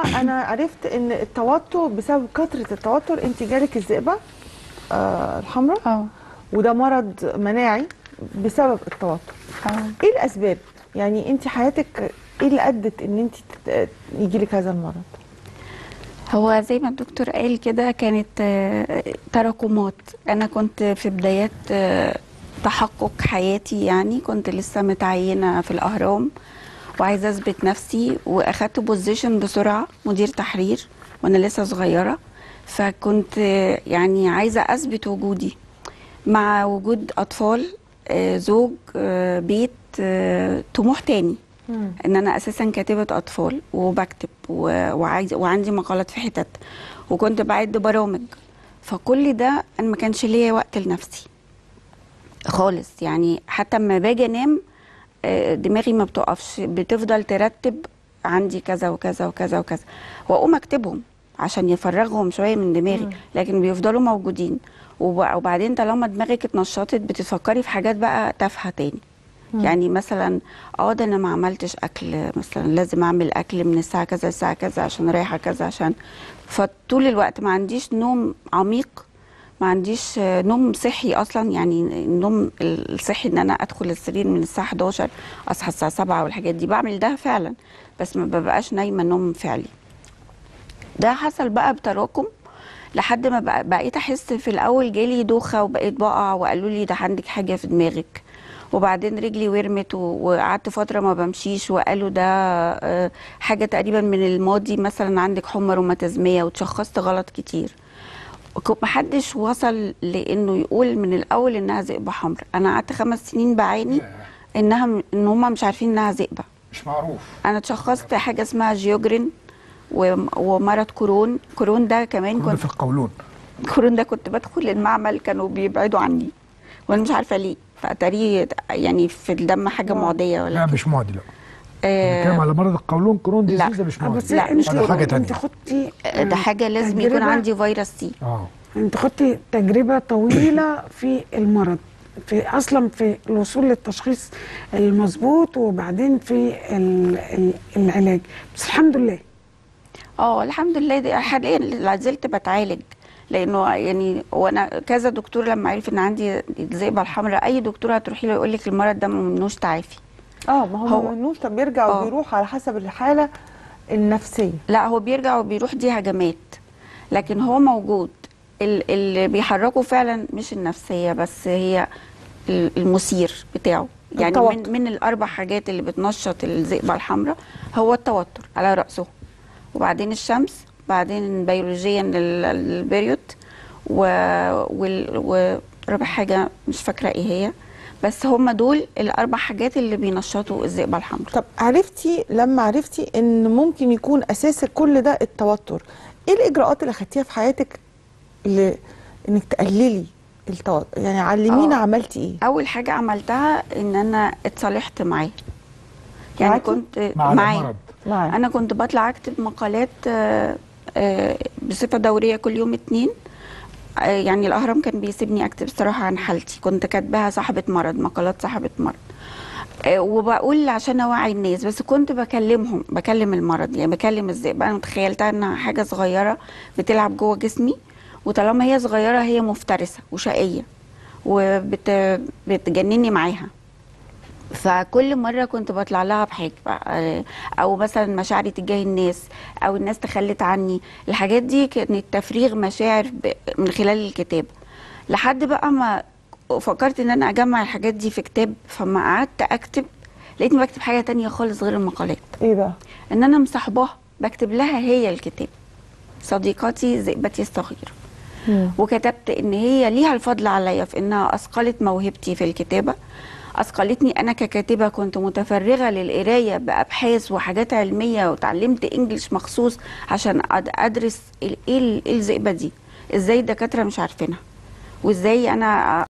انا عرفت ان التوتر بسبب كثره التوتر انت جالك الذئبه آه الحمراء اه وده مرض مناعي بسبب التوتر اه ايه الاسباب يعني انت حياتك ايه اللي ادت ان انت يجي لك هذا المرض هو زي ما الدكتور قال كده كانت آه، تراكمات انا كنت في بدايات آه، تحقق حياتي يعني كنت لسه متعينه في الاهرام وعايزه اثبت نفسي واخدت بوزيشن بسرعه مدير تحرير وانا لسه صغيره فكنت آه، يعني عايزه اثبت وجودي مع وجود اطفال آه، زوج آه، بيت آه، طموح تاني ان انا اساسا كاتبه اطفال وبكتب و- وعايز وعندي مقالات في حتت وكنت بعد برامج فكل ده انا ما كانش ليا وقت لنفسي خالص يعني حتى اما باجي انام آه، دماغي ما بتقفش بتفضل ترتب عندي كذا وكذا وكذا وكذا واقوم اكتبهم عشان يفرغهم شويه من دماغي لكن بيفضلوا موجودين وب- وبعدين طالما دماغك اتنشطت بتفكري في حاجات بقى تافهه تاني يعني مثلا اه ده انا ما عملتش اكل مثلا لازم اعمل اكل من الساعه كذا للساعه كذا عشان رايحه كذا عشان فطول الوقت ما عنديش نوم عميق ما عنديش آه، نوم صحي اصلا يعني النوم الصحي ان انا ادخل السرير من الساعه 11 اصحى الساعه 7 والحاجات دي بعمل ده فعلا بس ما ببقاش نايمه نوم فعلي ده حصل بقى بتراكم لحد ما بق- بقيت احس في الاول جالي دوخه وبقيت بقع وقالوا لي ده عندك حاجه في دماغك وبعدين رجلي ورمت و- وقعدت فتره ما بمشيش وقالوا ده آه، حاجه تقريبا من الماضي مثلا عندك حمى روماتيزميه وتشخصت غلط كتير وك- محدش وصل لانه يقول من الاول انها ذئبه حمراء انا قعدت خمس سنين بعاني انها م- ان هم مش عارفين انها ذئبه مش معروف انا اتشخصت حاجه اسمها جيوجرين و- ومرض كورونا كورونا ده كمان كله كنت في القولون كورونا ده كنت بدخل المعمل كانوا بيبعدوا عني وانا مش عارفه ليه فاتاري يعني في الدم حاجه معديه ولا لا كده. مش معدي لا آه، بنتكلم على مرض القولون كرون لا. ديزيز مش آه، معدي بس لا، انت مش هذا حاجه انت تانية خدتي آه، ده حاجه لازم يكون تجربة- عندي فيروس سي اه انت خدتي تجربه طويله في المرض في اصلا في الوصول للتشخيص المظبوط وبعدين في ال- ال- العلاج بس الحمد لله اه الحمد لله دي حاليا لا زلت بتعالج لانه يعني وانا كذا دكتور لما عرف ان عندي الذئبه الحمراء اي دكتور هتروحي له يقول لك المرض ده منوش تعافي اه ما هو هو- ما منوش طب بيرجع آه. وبيروح على حسب الحاله النفسيه لا هو بيرجع وبيروح دي هجمات لكن هو موجود ال- اللي بيحركه فعلا مش النفسيه بس هي ال- المثير بتاعه يعني التوتر. من من الاربع حاجات اللي بتنشط الذئبه الحمراء هو التوتر على راسه وبعدين الشمس بعدين بيولوجيا ال- البريود و... وال... ورابع حاجه مش فاكره ايه هي بس هم دول الاربع حاجات اللي بينشطوا الذئبه الحمراء طب عرفتي لما عرفتي ان ممكن يكون اساس كل ده التوتر ايه الاجراءات اللي خدتيها في حياتك ل... انك تقللي التوتر يعني علمينا آه. عملتي ايه اول حاجه عملتها ان انا اتصالحت معاه يعني معاكي؟ كنت مع معاه المرض معايا انا كنت بطلع اكتب مقالات آه، آه، بصفه دوريه كل يوم اتنين آه، يعني الاهرام كان بيسيبني اكتب الصراحه عن حالتي كنت كاتباها صاحبه مرض مقالات صاحبه مرض آه، وبقول عشان اوعي الناس بس كنت بكلمهم بكلم المرض يعني بكلم الذئب انا متخيلتها انها حاجه صغيره بتلعب جوه جسمي وطالما هي صغيره هي مفترسه وشقيه وبتجنني معاها فكل مره كنت بطلع لها بحاجه آه، او مثلا مشاعري تجاه الناس او الناس تخلت عني الحاجات دي كانت تفريغ مشاعر ب- من خلال الكتاب لحد بقى ما فكرت ان انا اجمع الحاجات دي في كتاب فما قعدت اكتب لقيتني بكتب حاجه تانية خالص غير المقالات ايه بقى ان انا مصاحباها بكتب لها هي الكتاب صديقتي ذئبتي الصغيره وكتبت ان هي ليها الفضل عليا في انها اثقلت موهبتي في الكتابه اثقلتني انا ككاتبه كنت متفرغه للقرايه بابحاث وحاجات علميه وتعلمت انجليش مخصوص عشان أد- ادرس ال- ايه ال- إيه الذئبه دي ازاي الدكاتره مش عارفينها وازاي انا